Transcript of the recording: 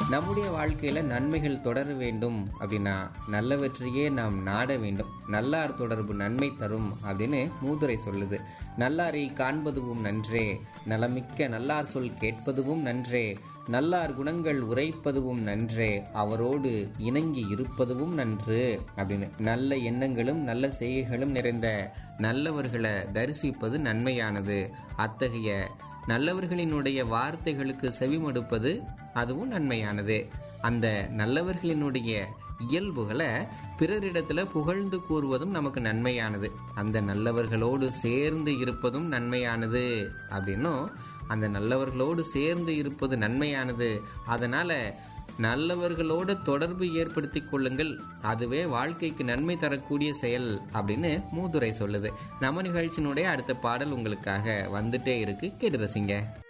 நம்முடைய வாழ்க்கையில நன்மைகள் தொடர வேண்டும் அப்படின்னா நல்லவற்றையே நாம் நாட வேண்டும் நல்லார் தொடர்பு நன்மை தரும் அப்படின்னு மூதுரை சொல்லுது நல்லாரை காண்பதுவும் நன்றே நலமிக்க நல்லார் சொல் கேட்பதுவும் நன்றே நல்லார் குணங்கள் உரைப்பதுவும் நன்றே அவரோடு இணங்கி இருப்பதுவும் நன்று அப்படின்னு நல்ல எண்ணங்களும் நல்ல செய்கைகளும் நிறைந்த நல்லவர்களை தரிசிப்பது நன்மையானது அத்தகைய நல்லவர்களினுடைய வார்த்தைகளுக்கு செவிமடுப்பது அதுவும் நன்மையானது அந்த நல்லவர்களினுடைய இயல்புகளை பிறரிடத்துல புகழ்ந்து கூறுவதும் நமக்கு நன்மையானது அந்த நல்லவர்களோடு சேர்ந்து இருப்பதும் நன்மையானது அப்படின்னும் அந்த நல்லவர்களோடு சேர்ந்து இருப்பது நன்மையானது அதனால நல்லவர்களோட தொடர்பு ஏற்படுத்திக் கொள்ளுங்கள் அதுவே வாழ்க்கைக்கு நன்மை தரக்கூடிய செயல் அப்படின்னு மூதுரை சொல்லுது நம்ம நிகழ்ச்சியினுடைய அடுத்த பாடல் உங்களுக்காக வந்துட்டே இருக்கு கேட்டு ரசிங்க